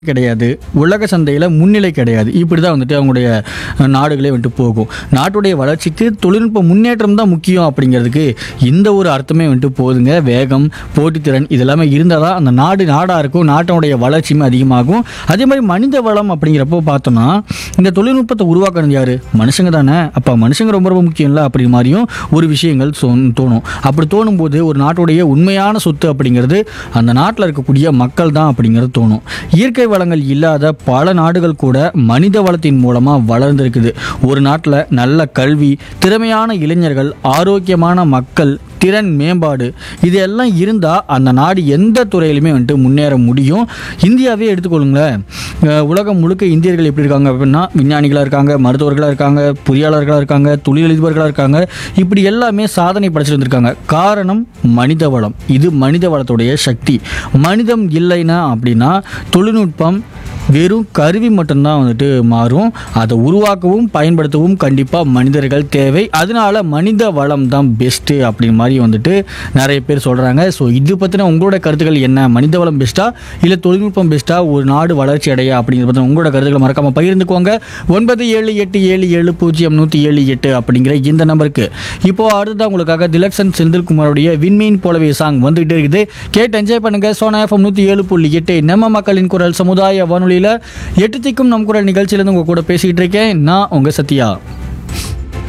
கிடையாது உலக சந்தையில் முன்னிலை கிடையாது இப்படி தான் வந்துட்டு அவங்களுடைய அஹ், நாடுகளே வந்துட்டு போகும் நாட்டுடைய வளர்ச்சிக்கு தொழில்நுட்ப முன்னேற்றம் தான் முக்கியம் அப்படிங்கிறதுக்கு இந்த ஒரு அர்த்தமே வந்துட்டு போகுதுங்க வேகம் போட்டித்திறன் இதெல்லாமே இருந்தால் தான் அந்த நாடு நாடாக இருக்கும் நாட்டினுடைய வளர்ச்சியுமே அதிகமாகும் அதே மாதிரி மனித வளம் அப்படிங்கிறப்போ பார்த்தோம்னா இந்த தொழில்நுட்பத்தை உருவாக்குறது யாரு மனுஷங்க தானே அப்போ மனுஷங்க ரொம்ப ரொம்ப முக்கியம் இல்லை அப்படி மாதிரியும் ஒரு விஷயங்கள் சொ- தோணும் அப்படி தோணும் போது ஒரு நாட்டுடைய உண்மையான சொத்து அப்படிங்கிறது அந்த நாட்டில் இருக்கக்கூடிய மக்கள் தான் அப்படிங்கிறது தோணும் இயற்கை வளங்கள் இல்லாத பல நாடுகள் கூட மனித வளத்தின் மூலமாக வளர்ந்துருக்குது ஒரு நாட்டில் நல்ல கல்வி திறமையான இளைஞர்கள் ஆரோக்கியமான மக்கள் திறன் மேம்பாடு இது எல்லாம் இருந்தால் அந்த நாடு எந்த துறையிலுமே வந்துட்டு முன்னேற முடியும் இந்தியாவே எடுத்துக்கொள்ளுங்களேன் அஹ் உலகம் முழுக்க இந்தியர்கள் எப்படி இருக்காங்க அப்படின்னா விஞ்ஞானிகளாக இருக்காங்க மருத்துவர்களாக இருக்காங்க பொறியாளர்களாக இருக்காங்க தொழிலதிபர்களாக இருக்காங்க இப்படி எல்லாமே சாதனை படைச்சிட்டு வந்திருக்காங்க காரணம் மனித வளம் இது மனித வளத்துடைய சக்தி மனிதம் இல்லைன்னா அப்படின்னா தொழில்நுட்பம் வெறும் கருவி மட்டும்தான் வந்துட்டு மாறும் அதை உருவாக்கவும் பயன்படுத்தவும் கண்டிப்பாக மனிதர்கள் தேவை அதனால மனித வளம் தான் பெஸ்ட்டு அப்படிங்கிற மாதிரி வந்துட்டு நிறைய பேர் சொல்கிறாங்க ஸோ இது பற்றின உங்களோட கருத்துக்கள் என்ன மனித வளம் பெஸ்ட்டா இல்லை தொழில்நுட்பம் பெஸ்ட்டா ஒரு நாடு வளர்ச்சி அடைய அப்படிங்கிறத பற்றின உங்களோட கருத்துக்களை மறக்காமல் பகிர்ந்துக்கோங்க ஒன்பது ஏழு எட்டு ஏழு ஏழு பூஜ்ஜியம் நூற்றி ஏழு எட்டு அப்படிங்கிற இந்த நம்பருக்கு இப்போ அடுத்ததான் உங்களுக்காக திலக்ஷன் செந்தில்குமாரோடைய விண்மீன் போலவே சாங் வந்துகிட்டே இருக்குது கேட்டு என்ஜாய் பண்ணுங்க சோனா எஃப்எம் நூற்றி ஏழு புள்ளி எட்டு நம்ம மக்களின் குரல் சமுதாய வானொலியில் எட்டு திக்கும் நம் குரல் நிகழ்ச்சியிலேருந்து உங்கள் கூட பேசிக்கிட்டு இருக்கேன் நான் உங்கள் சத்யா